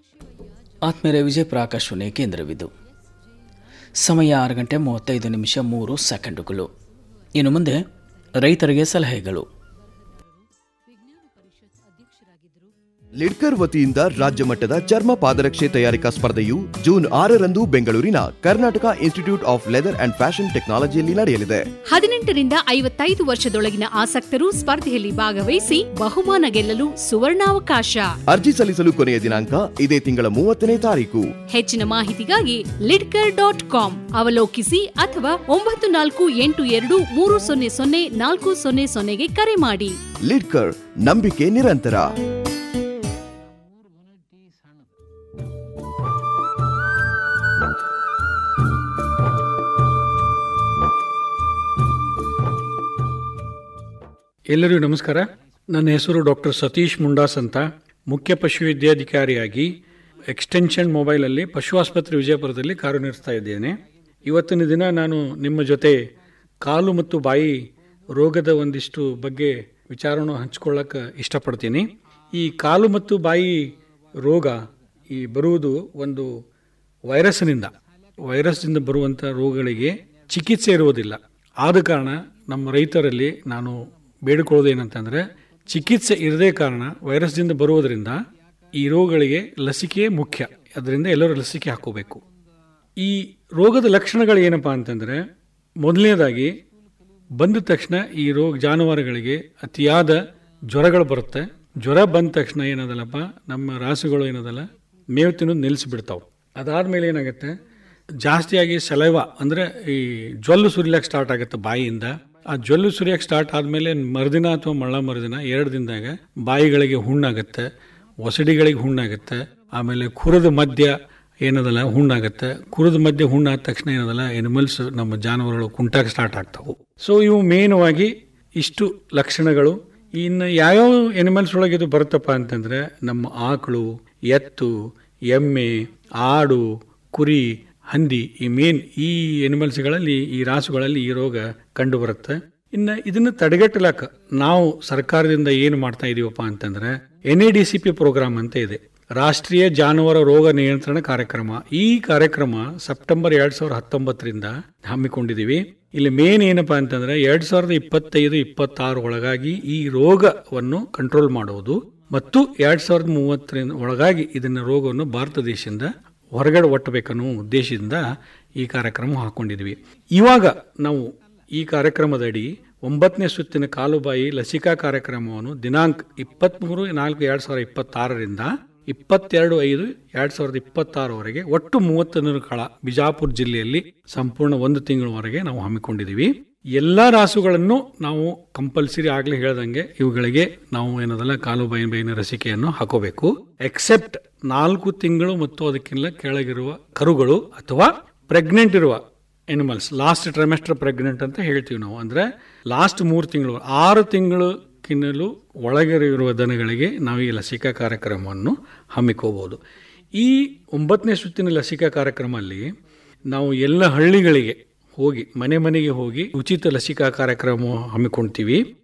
ಆತ್ಮೀಯ ವಿಜಯಪುರ ಆಕಾಶವಾಣಿ ಕೇಂದ್ರವಿದು ಸಮಯ ಆರು ಗಂಟೆ ಮೂವತ್ತೈದು ನಿಮಿಷ ಮೂರು ಸೆಕೆಂಡುಗಳು ಇನ್ನು ಮುಂದೆ ರೈತರಿಗೆ ಸಲಹೆಗಳು ಲಿಡ್ಕರ್ ವತಿಯಿಂದ ರಾಜ್ಯ ಮಟ್ಟದ ಚರ್ಮ ಪಾದರಕ್ಷೆ ತಯಾರಿಕಾ ಸ್ಪರ್ಧೆಯು ಜೂನ್ ಆರರಂದು ಬೆಂಗಳೂರಿನ Karnataka institute of leather and fashion ಟೆಕ್ನಾಲಜಿಯಲ್ಲಿ ನಡೆಯಲಿದೆ ಹದಿನೆಂಟರಿಂದ ಐವತ್ತೈದು ವರ್ಷದೊಳಗಿನ ಆಸಕ್ತರು ಸ್ಪರ್ಧೆಯಲ್ಲಿ ಭಾಗವಹಿಸಿ ಬಹುಮಾನ ಗೆಲ್ಲಲು ಸುವರ್ಣಾವಕಾಶ ಅರ್ಜಿ ಸಲ್ಲಿಸಲು ಕೊನೆಯ ದಿನಾಂಕ ಇದೇ ತಿಂಗಳ ಮೂವತ್ತನೇ ತಾರೀಕು ಹೆಚ್ಚಿನ ಮಾಹಿತಿಗಾಗಿ ಲಿಡ್ಕರ್ ಡಾಟ್ ಕಾಮ್ ಅವಲೋಕಿಸಿ ಅಥವಾ ಒಂಬತ್ತು ನಾಲ್ಕು ಎಂಟು ಎರಡು ಮೂರು ಸೊನ್ನೆ ಸೊನ್ನೆ ನಾಲ್ಕು ಸೊನ್ನೆ ಸೊನ್ನೆಗೆ ಕರೆ ಮಾಡಿ ಲಿಡ್ಕರ್ ನಂಬಿಕೆ ನಿರಂತರ ಎಲ್ಲರಿಗೂ ನಮಸ್ಕಾರ ನನ್ನ ಹೆಸರು ಡಾಕ್ಟರ್ ಸತೀಶ್ ಮುಂಡಾಸ್ ಅಂತ ಮುಖ್ಯ ಪಶುವೈದ್ಯಾಧಿಕಾರಿಯಾಗಿ ಎಕ್ಸ್ಟೆನ್ಷನ್ ಮೊಬೈಲಲ್ಲಿ ಪಶು ಆಸ್ಪತ್ರೆ ವಿಜಯಪುರದಲ್ಲಿ ಕಾರ್ಯನಿರ್ವಹಿಸ್ತಾ ಇದ್ದೇನೆ ಇವತ್ತಿನ ದಿನ ನಾನು ನಿಮ್ಮ ಜೊತೆ ಕಾಲು ಮತ್ತು ಬಾಯಿ ರೋಗದ ಒಂದಿಷ್ಟು ಬಗ್ಗೆ ವಿಚಾರವನ್ನು ಹಂಚ್ಕೊಳ್ಳೋಕೆ ಇಷ್ಟಪಡ್ತೀನಿ ಈ ಕಾಲು ಮತ್ತು ಬಾಯಿ ರೋಗ ಈ ಬರುವುದು ಒಂದು ವೈರಸ್ನಿಂದ ವೈರಸ್ನಿಂದ ಬರುವಂಥ ರೋಗಗಳಿಗೆ ಚಿಕಿತ್ಸೆ ಇರುವುದಿಲ್ಲ ಆದ ಕಾರಣ ನಮ್ಮ ರೈತರಲ್ಲಿ ನಾನು ಬೇಡಿಕೊಳ್ಳೋದು ಏನಂತಂದರೆ ಚಿಕಿತ್ಸೆ ಇರದೇ ಕಾರಣ ವೈರಸ್ದಿಂದ ಬರುವುದರಿಂದ ಈ ರೋಗಗಳಿಗೆ ಲಸಿಕೆ ಮುಖ್ಯ ಅದರಿಂದ ಎಲ್ಲರೂ ಲಸಿಕೆ ಹಾಕೋಬೇಕು ಈ ರೋಗದ ಲಕ್ಷಣಗಳು ಏನಪ್ಪ ಅಂತಂದರೆ ಮೊದಲನೇದಾಗಿ ಬಂದ ತಕ್ಷಣ ಈ ರೋಗ ಜಾನುವಾರುಗಳಿಗೆ ಅತಿಯಾದ ಜ್ವರಗಳು ಬರುತ್ತೆ ಜ್ವರ ಬಂದ ತಕ್ಷಣ ಏನದಲ್ಲಪ್ಪ ನಮ್ಮ ರಾಸುಗಳು ಏನದಲ್ಲ ಮೇವು ತಿನ್ನೋದು ನಿಲ್ಲಿಸಿಬಿಡ್ತಾವೆ ಅದಾದಮೇಲೆ ಏನಾಗುತ್ತೆ ಜಾಸ್ತಿಯಾಗಿ ಸಲೈವ ಅಂದರೆ ಈ ಜ್ವಲ್ಲು ಸುರಿಲಕ್ಕೆ ಸ್ಟಾರ್ಟ್ ಆಗುತ್ತೆ ಬಾಯಿಯಿಂದ ಆ ಜ್ವಲ್ಲು ಸುರಿಯಕ್ಕೆ ಸ್ಟಾರ್ಟ್ ಆದಮೇಲೆ ಮರುದಿನ ಅಥವಾ ಮಳ್ಳ ಮರುದಿನ ಎರಡು ದಿನದಾಗ ಬಾಯಿಗಳಿಗೆ ಹುಣ್ಣಾಗುತ್ತೆ ಒಸಡಿಗಳಿಗೆ ಹುಣ್ಣಾಗುತ್ತೆ ಆಮೇಲೆ ಕುರದ ಮಧ್ಯ ಏನದಲ್ಲ ಹುಣ್ಣಾಗುತ್ತೆ ಕುರದ ಮಧ್ಯೆ ಹುಣ್ಣಾದ ತಕ್ಷಣ ಏನದಲ್ಲ ಎನಿಮಲ್ಸ್ ನಮ್ಮ ಜಾನುವಾರುಗಳು ಕುಂಟಾಗ ಸ್ಟಾರ್ಟ್ ಆಗ್ತಾವೆ ಸೊ ಇವು ಮೇನವಾಗಿ ಇಷ್ಟು ಲಕ್ಷಣಗಳು ಇನ್ನು ಯಾವ್ಯಾವ ಎನಿಮಲ್ಸ್ ಒಳಗೆ ಇದು ಬರುತ್ತಪ್ಪ ಅಂತಂದ್ರೆ ನಮ್ಮ ಆಕಳು ಎತ್ತು ಎಮ್ಮೆ ಆಡು ಕುರಿ ಹಂದಿ ಈ ಮೇನ್ ಈ ಎನಿಮಲ್ಸ್ಗಳಲ್ಲಿ ಈ ರಾಸುಗಳಲ್ಲಿ ಈ ರೋಗ ಕಂಡು ಬರುತ್ತೆ ಇನ್ನು ಇದನ್ನು ತಡೆಗಟ್ಟಲಕ್ಕ ನಾವು ಸರ್ಕಾರದಿಂದ ಏನು ಮಾಡ್ತಾ ಇದೀವಪ್ಪ ಅಂತಂದ್ರೆ N A D C P programme ಅಂತ ಇದೆ ರಾಷ್ಟ್ರೀಯ ಜಾನುವಾರು ರೋಗ ನಿಯಂತ್ರಣ ಕಾರ್ಯಕ್ರಮ ಈ ಕಾರ್ಯಕ್ರಮ ಸೆಪ್ಟೆಂಬರ್ ಎರಡ್ ಸಾವಿರದ ಹತ್ತೊಂಬತ್ತರಿಂದ ಹಮ್ಮಿಕೊಂಡಿದ್ದೀವಿ ಇಲ್ಲಿ ಮೇನ್ ಏನಪ್ಪಾ ಅಂತಂದ್ರೆ ಎರಡ್ ಸಾವಿರದ ಇಪ್ಪತ್ತೈದು ಇಪ್ಪತ್ತಾರು ಒಳಗಾಗಿ ಈ ರೋಗವನ್ನು ಕಂಟ್ರೋಲ್ ಮಾಡುವುದು ಮತ್ತು ಎರಡ್ ಸಾವಿರದ ಮೂವತ್ತರಿಂದ ಒಳಗಾಗಿ ಇದನ್ನ ರೋಗವನ್ನು ಭಾರತ ದೇಶದಿಂದ ಹೊರಗಡೆ ಒಟ್ಟಬೇಕನ್ನೋ ಉದ್ದೇಶದಿಂದ ಈ ಕಾರ್ಯಕ್ರಮ ಹಾಕೊಂಡಿದ್ವಿ ಇವಾಗ ನಾವು ಈ ಕಾರ್ಯಕ್ರಮದಡಿ ಒಂಬತ್ತನೇ ಸುತ್ತಿನ ಕಾಲುಬಾಯಿ ಲಸಿಕಾ ಕಾರ್ಯಕ್ರಮವನ್ನು ದಿನಾಂಕ ಇಪ್ಪತ್ತ್ಮೂರು ನಾಲ್ಕು ಎರಡು ಸಾವಿರದ ಇಪ್ಪತ್ತಾರರಿಂದ ಇಪ್ಪತ್ತೆರಡು ಐದು ಎರಡ್ ಸಾವಿರದ ಇಪ್ಪತ್ತಾರವರೆಗೆ ಒಟ್ಟು ಮೂವತ್ತೊಂದು ಕಾಲ ಬಿಜಾಪುರ ಜಿಲ್ಲೆಯಲ್ಲಿ ಸಂಪೂರ್ಣ ಒಂದು ತಿಂಗಳವರೆಗೆ ನಾವು ಹಮ್ಮಿಕೊಂಡಿದ್ದೀವಿ ಎಲ್ಲ ರಾಸುಗಳನ್ನು ನಾವು ಕಂಪಲ್ಸರಿ ಆಗ್ಲೇ ಹೇಳ್ದಂಗೆ ಇವುಗಳಿಗೆ ನಾವು ಏನದಲ್ಲ ಕಾಲು ಬಾಯಿ ಬಾಯಿನ ಲಸಿಕೆಯನ್ನು ಹಾಕೋಬೇಕು ಎಕ್ಸೆಪ್ಟ್ ನಾಲ್ಕು ತಿಂಗಳು ಮತ್ತು ಅದಕ್ಕಿಂತ ಕೆಳಗಿರುವ ಕರುಗಳು ಅಥವಾ ಪ್ರೆಗ್ನೆಂಟ್ ಇರುವ ಎನಿಮಲ್ಸ್ ಲಾಸ್ಟ್ ಟ್ರೈಮೆಸ್ಟರ್ ಪ್ರೆಗ್ನೆಂಟ್ ಅಂತ ಹೇಳ್ತೀವಿ ನಾವು ಅಂದ್ರೆ ಲಾಸ್ಟ್ ಮೂರು ತಿಂಗಳು ಆರು ತಿಂಗಳು ಕಿನ್ನಲು ಒಳಗಿರುವ ದನಗಳಿಗೆ ನಾವು ಈ ಲಸಿಕಾ ಕಾರ್ಯಕ್ರಮವನ್ನು ಹಮ್ಮಿಕೋಬಹುದು ಈ ಒಂಬತ್ತನೇ ಸುತ್ತಿನ ಲಸಿಕಾ ಕಾರ್ಯಕ್ರಮದಲ್ಲಿ ನಾವು ಎಲ್ಲ ಹಳ್ಳಿಗಳಿಗೆ ಹೋಗಿ ಮನೆ ಮನೆಗೆ ಹೋಗಿ ಉಚಿತ ಲಸಿಕಾ ಕಾರ್ಯಕ್ರಮ ಹಮ್ಮಿಕೊಳ್ತೀವಿ